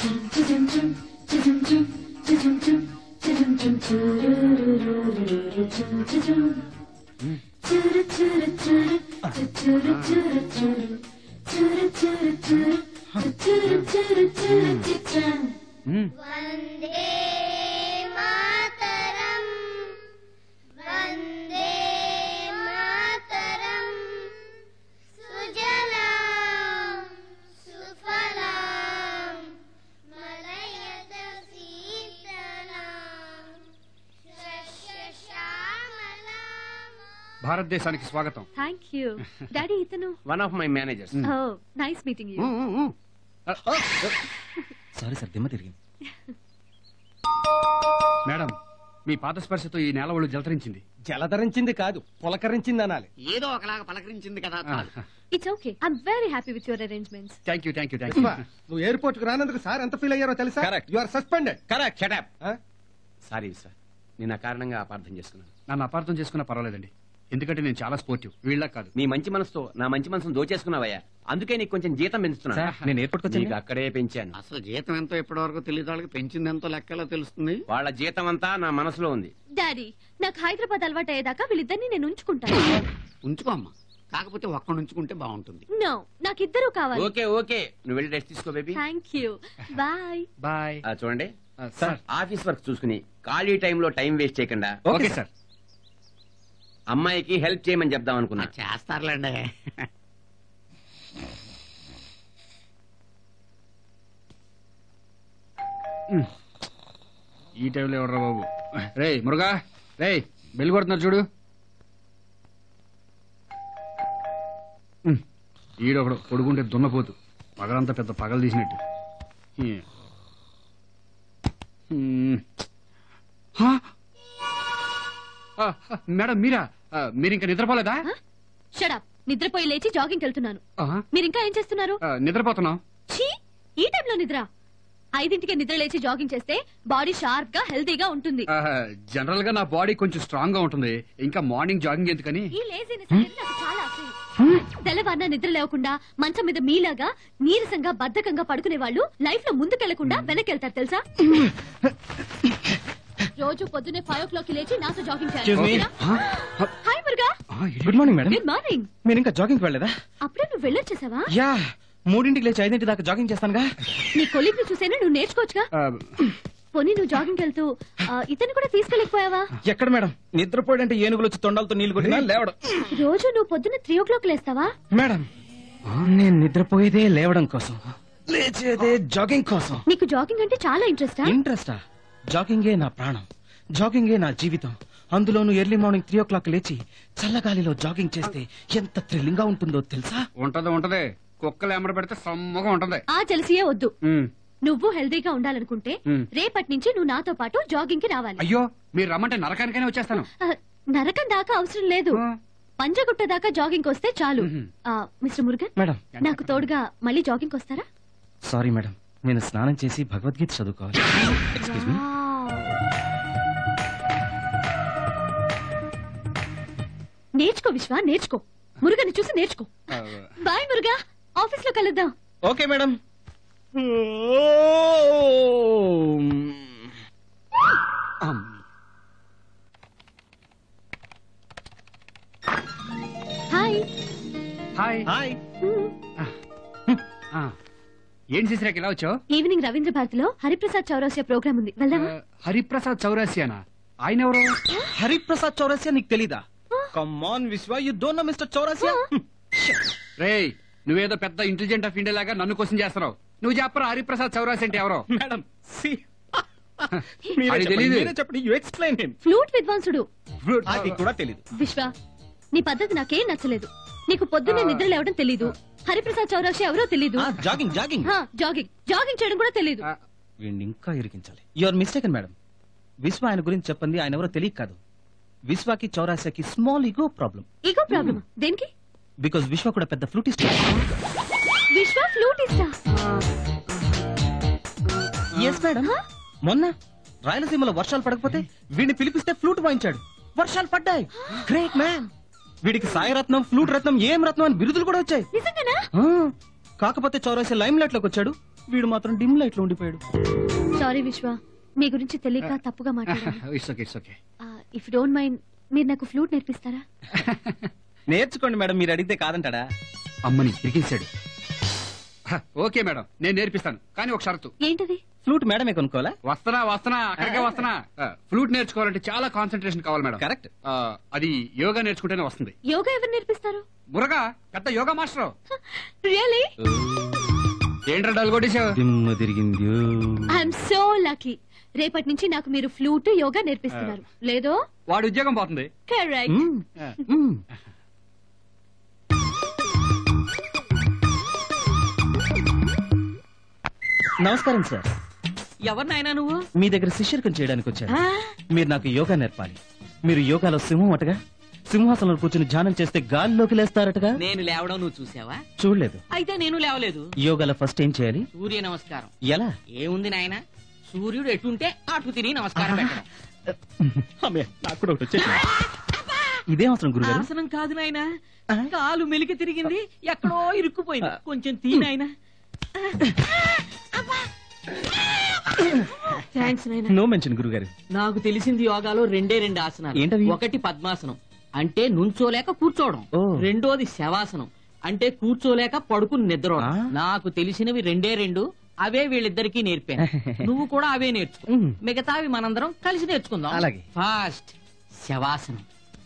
వందే మాతరం వందే మాతరం సుజలాం సుఫలాం మలయజ శీతలాం శస్యశ్యామలాం భారతదేశానికి స్వాగతం థ్యాంక్ యూ డాడీ ఇతను one of my managers oh nice meeting you sorry sir దిమ్మ తిరిగింది మేడం మీ పాద స్పర్శతో ఈ నేల ఒళ్ళు జలతరించింది జలధరించింది కాదు పులకరించింది అనాలి ఏదో ఒకలాగా పలకరించింది కదా చాలు. It's okay I'm very happy with your arrangements thank you thank you thank you నువ్వు ఎయిర్పోర్ట్ కు రానందుకు సార్ ఎంత ఫీల్ అయ్యారో తెలుసా Correct. You are suspended correct shut up sorry sir నేను ఆ కారణంగా అపార్థం చేసుకున్నాను నన్ను అపార్థం చేసుకున్నా పర్వాలేదండి ఎందుకంటే నేను చాలా స్పోర్టివ్ వీళ్ళ కాదు నీ మంచి మనసుతో నా మంచి మనసును దోచేసుకున్నావయ్యా అందుకే నీకు కొంచెం జీతం పెంచుతున్నాను సార్ నేను ఎయిర్పోర్ట్ నీకు వచ్చాను అక్కడే పెంచాను అసలు జీతం ఎంతో ఇప్పటి వరకు తెలియదు వాళ్ళకి పెంచింది ఎంతో లెక్కలో తెలుస్తుంది వాళ్ళ జీతం అంతా నా మనసులో ఉంది డాడీ నాకు హైదరాబాద్ అలవాటు అయ్యేదాకా వీళ్ళిద్దరిని నేను ఉంచుకుంటాను ఉంచుకో అమ్మా కాకపోతే ఒక్కడు ఉంచుకుంటే బాగుంటుంది నో నాకు ఇద్దరు కావాలి ఓకే ఓకే నువ్వు వెళ్ళి రెస్ట్ తీసుకో baby thank you bye bye ఆ, చూడండి సార్ ఆఫీస్ వర్క్ చూసుకుని ఖాళీ టైంలో టైం వేస్ట్ చేయకుండా ఓకే సార్ అమ్మాయికి హెల్ప్ చేయమని చెప్దాం అనుకున్నా చేస్తారులేండి ఈ టైంలో ఎవర్రా బాబు రే మురుగా రే బెల్ కొడుతున్నారు చూడు ఉమ్, ఈడొకడు పొడుగుంటే దున్నపోతు పగలంతా పెద్ద పగలు తీసినట్టు ఈ. ఉమ్. హా? ఆ, ఆ, మేడం మీరా ఆ, మీరు ఇంకా నిద్రపోలేదా షడప్ నిద్రపోయి లేచి జాగింగ్ వెళ్తున్నాను ఆహా. మీరు ఇంకా ఏం చేస్తున్నారు ఆ, నిద్రపోతున్నాం ఛీ ఈ టైంలో నిద్ర ఐదింటికి నిద్ర లేచి జాగింగ్ చేస్తే బాడీ షార్ప్ గా హెల్తీగా ఉంటుంది ఆ, జనరల్ గా నా బాడీ కొంచెం స్ట్రాంగ్ గా ఉంటుంది ఇంకా మార్నింగ్ జాగింగ్ ఎందుకని ఈ లేజినెస్ అనేది నాకు చాలా అసహ్యం తెల్లవారిన నిద్ర లేకుండా మంచం మీద మీలాగా నీరసంగా బద్ధకంగా పడుకునే వాళ్ళు లైఫ్ లో ముందుకెళ్లకుండా వెనకెళ్తారు తెలుసా రోజు పొద్దున్నే ఫైవ్ ఓ క్లాక్ లేచి నాతో జాగింగ్ Excuse me. చేయాలి హాయ్ మురుగా ఆ, ఇది- good morning madam good morning మీరు ఇంకా జాగింగ్ వెళ్ళలేదా అప్పుడే నువ్వు వెళ్ళొచ్చేసావా యా మూడింటికి లేచి ఐదింటి దాకా జాగింగ్ చేస్తానుగా నీ కొలీగ్ ని చూసేనా నువ్వు నేర్చుకోవచ్చుగా ఆ, పోనీ నువ్వు జాగింగ్ వెళ్తూ ఆ, ఇతను కూడా తీసుకెళ్ళకపోయావా ఎక్కడ మేడం నిద్రపోయాడంటే ఏనుగులు వచ్చి తొండాలతో నీళ్లు కొట్టినా లేవడం రోజు నువ్వు పొద్దున్న త్రీ ఓ క్లాక్ లేస్తావా మేడం నేను నిద్రపోయేదే లేవడం కోసం లేచేదే జాగింగ్ కోసం నీకు జాగింగ్ అంటే చాలా ఇంట్రెస్టా ఇంట్రెస్టా జాగింగే నా ప్రాణం జాగింగే నా జీవితం అందులోనూ early morning three o'clock లేచి చల్లగాలిలో జాగింగ్ చేస్తే ఎంత థ్రిల్లింగ్ గా ఉంటుందో తెలుసా ఉంటది ఉంటది కుక్కలు ఎమ్మడ పెడితే సమ్మగా ఉంటది ఆ జలసియే వద్దు ఉమ్. నువ్వు హెల్దీగా ఉండాలనుకుంటే మ్. రేపటి నుంచి నువ్వు నాతో పాటు జాగింగ్ కి రావాలి అయ్యో మీరు రమ్మంటే నరకానికైనా వచ్చేస్తాను ఆ, నరకం దాకా అవసరం లేదు ఆ. పంజగుట్ట దాకా జాగింగ్ వస్తే చాలు మ్మ్. ఆ, మిస్టర్ మురుగన్ మేడం నాకు తోడుగా మళ్ళీ జాగింగ్ వస్తారా సారీ మేడం నేను స్నానం చేసి భగవద్గీత చదువుకోవాలి ఎక్స్క్యూజ్ మీ నేర్చుకో విశ్వ నేర్చుకో మురుగని చూసి నేర్చుకో ఆ, బాయ్ మురుగా ఆఫీస్ లో కలుద్దాం ఓకే మేడం అమ్. హాయ్ హాయ్ హాయ్ మ్. ఆ. ఏం చేసిరాక ఇలా వచ్చావు ఈవినింగ్ రవీంద్ర భారతిలో హరిప్రసాద్ చౌరాసియా ప్రోగ్రామ్ ఉంది వెళ్దామా హరిప్రసాద్ చౌరాసియానా ఆయన ఎవరు హరిప్రసాద్ చౌరసియా నీకు తెలీదా come on Vishwa you don't know mister Chaurasia రేయ్ నువ్వేదో పెద్ద ఇంటెలిజెంట్ ఆఫ్ ఇండియా లాగా నన్ను క్వశ్చన్ చేస్తున్నావు నువ్వు చెప్పరా హరిప్రసాద్ చౌరాసి అంటే ఎవరో మేడం సి అది తెలీదు. మీరే చెప్పండి యు ఎక్స్ప్లెయిన్ హిమ్ ఫ్లూట్ విద్వాంసుడు అది కూడా తెలీదు విశ్వ నీ పద్ధతి నాకేం నచ్చలేదు నీకు పొద్దున్నే నిద్ర లేవడం తెలీదు హరిప్రసాద్ చౌరాసి ఎవరో తెలీదు జాగింగ్ జాగింగ్ హా, జాగింగ్ జాగింగ్ చేయడం కూడా తెలీదు ఆ, వీడిని ఇంకా ఇరికించాలి యువర్ మిస్టేకన్ మేడం విశ్వ ఆయన గురించి చెప్పండి ఆయన ఎవరో తెలియక కాదు విశ్వకి చౌరాసియాకి small ego problem ego problem దేనికి బికాస్ విశ్వ కూడా పెద్ద ఫ్లూటిస్ట్ విశ్వ ఫ్లూటిస్టా ఎస్ మేడం మొన్న రాయలసీమలో వర్షాలు పడకపోతే వీడిని పిలిపిస్తే ఫ్లూట్ వాయించాడు వర్షాలు పడ్డాయి గ్రేట్ మ్యాన్ వీడికి సాయరత్నం ఫ్లూట్ రత్నం ఏం రత్నం అని బిరుదులు కూడా వచ్చాయి నిజంగానా ఆ, కాకపోతే చౌరాసి లైమ్ లైట్ లోకి వచ్చాడు వీడు మాత్రం డిమ్ లైట్ లో ఉండిపోయాడు సారీ విశ్వ మీ గురించి తెలియక తప్పుగా మాట్లాడాను it's okay it's okay if don't mind మీరు నాకు ఫ్లూట్ నేర్పిస్తారా నేర్చుకోండి మేడం మీరు అడిగితే కాదంటాడా అమ్మని ఇరికించాడు హ, ఓకే మేడం నేను నేర్పిస్తాను కానీ ఒక షరతు ఏంటది ఫ్లూట్ మేడమే కొనుక్కోవాలా వస్తున్నా వస్తున్నా అక్కడికే వస్తున్నా ఆ, ఫ్లూట్ నేర్చుకోవాలంటే చాలా కాన్సన్ట్రేషన్ కావాలి మేడం కరెక్ట్ ఆ, అది యోగా నేర్చుకుంటేనే వస్తుంది యోగా ఎవరు నేర్పిస్తారు మురగా పెద్ద యోగా మాస్టర్ రియలీ ఏంట్రా డల్ కొట్టేశావు దిమ్మ తిరిగింది ఐఎమ్ సో లక్కీ రేపటి నుంచి నాకు మీరు ఫ్లూట్ యోగా నేర్పిస్తున్నారు లేదో వాడి ఉద్యోగం పోతుంది కరెక్ట్ ఆ, నమస్కారం సార్ ఎవరినైనా నువ్వు మీ దగ్గర శిష్యర్కం చేయడానికి వచ్చాను ఆ? మీరు నాకు యోగా నేర్పాలి మీరు యోగాలో సింహం అటగా సింహాసనంలో కూర్చుని ధ్యానం చేస్తే గాలిలోకి లేస్తారటగా నేను లేవడం నువ్వు చూసావా చూడలేదు అయితే నేను లేవలేదు యోగాలో ఫస్ట్ ఏం చేయాలి సూర్య నమస్కారం ఎలా ఏముంది నాయన సూర్యుడు ఎటుంటే అటు తిరిగి నమస్కారం పెట్టడం అమ్మయ్య, నాకు కూడా ఒకటి వచ్చేసింది. ఇదే అవసరం గురుగారు ఆసనం కాదు నాయన కాలు మెలికి తిరిగింది ఎక్కడో ఇరుక్కుపోయింది కొంచెం తీ నాయన థ్యాంక్స్ నాయన నో మెన్షన్ గురుగారు నాకు తెలిసింది యోగాలో రెండే రెండు ఆసనాలు ఏంటవి? ఒకటి పద్మాసనం అంటే నుంచోలేక కూర్చోవడం ఓ. రెండోది శవాసనం అంటే కూర్చోలేక పడుకుని నిద్రపోవడం ఆ. నాకు తెలిసినవి రెండే రెండు అవే వీళ్ళిద్దరికీ నేర్పాను నువ్వు కూడా అవే నేర్చుకో ఉమ్. మిగతావి మనందరం కలిసి నేర్చుకుందాం అలాగే. ఫాస్ట్ శవాసనం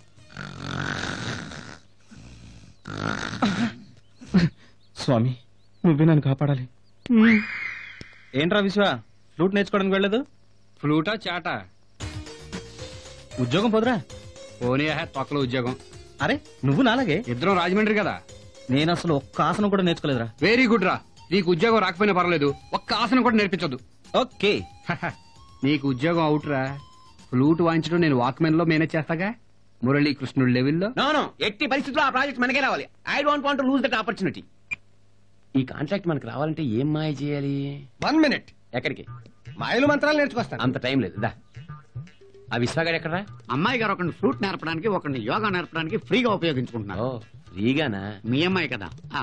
స్వామి నువ్వే నన్ను కాపాడాలి ఏంట్రా విశ్వ ఫ్లూట్ నేర్చుకోవడానికి వెళ్ళదు ఫ్లూటా చాటా ఉద్యోగం పోదురా పోనీ హే తొక్కలో ఉద్యోగం అరే నువ్వు నాలాగే ఇద్దరం రాజమండ్రి కదా నేను అసలు ఒక్క ఆసనం కూడా నేర్చుకోలేదురా వెరీ గుడ్ రా నీకు ఉద్యోగం రాకపోయినా పర్లేదు ఒక్క ఆసనం కూడా నేర్పించదు ఓకే నీకు ఉద్యోగం అవుట్ రా ఫ్లూట్ వాయించడం నేను వాక్మెన్ లో మేనేజ్ చేస్తాగా మురళీ కృష్ణుడు లెవెల్లో నో నో ఎట్టి పరిస్థితుల్లో ఆ ప్రాజెక్ట్ మనకే రావాలి I don't want lose that opportunity ఈ కాంట్రాక్ట్ మనకు రావాలంటే ఏం మాయ చేయాలి వన్ మినిట్ ఎక్కడికి మాయలు మంత్రాలు నేర్చుకొస్తాను అంత టైం లేదు దా ఆ విశ్వగాడు ఎక్కడరా అమ్మాయి గారు ఒకరిని ఫ్లూట్ నేర్పడానికి ఒకరిని యోగా నేర్పడానికి ఫ్రీగా ఉపయోగించుకుంటున్నారు ఓ ఫ్రీగానా మీ అమ్మాయి కదా ఆ.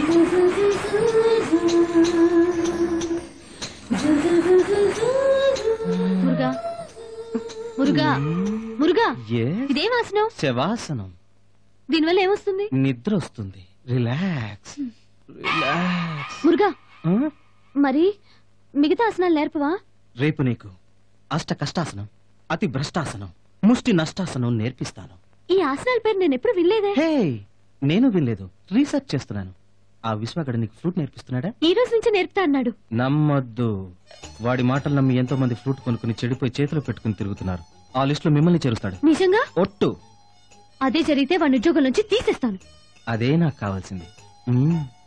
మురుగా మురుగా మురుగా Yes. ఇదేం ఆసనం శవాసనం దీనివల్ల ఏమొస్తుంది నిద్ర వస్తుంది రిలాక్స్ రిలాక్స్ మురుగా మరి మిగతా ఆసనాలు నేర్పవా రేపు నీకు అష్ట కష్టాసనం అతి భ్రష్టాసనం ముష్టి నష్టాసనం నేర్పిస్తాను ఈ ఆసనాల పేరు నేను ఎప్పుడు వినలేదే హే నేను వినలేదు రీసెర్చ్ చేస్తున్నాను ఆ విశ్వగడ నీకు ఫ్లూట్ నేర్పిస్తున్నాడా ఈ రోజు నుంచి నేర్పుతా అన్నాడు నమ్మొద్దు వాడి మాటలు నమ్మి ఎంతో మంది ఫ్లూట్ కొనుక్కుని చెడిపోయి చేతిలో పెట్టుకుని తిరుగుతున్నారు ఆ లిస్ట్ లో మిమ్మల్ని చేరుస్తాడు నిజంగా ఒట్టు అదే జరిగితే వాడి ఉద్యోగం నుంచి తీసేస్తాను అదే నాకు కావాల్సింది మ్మ్.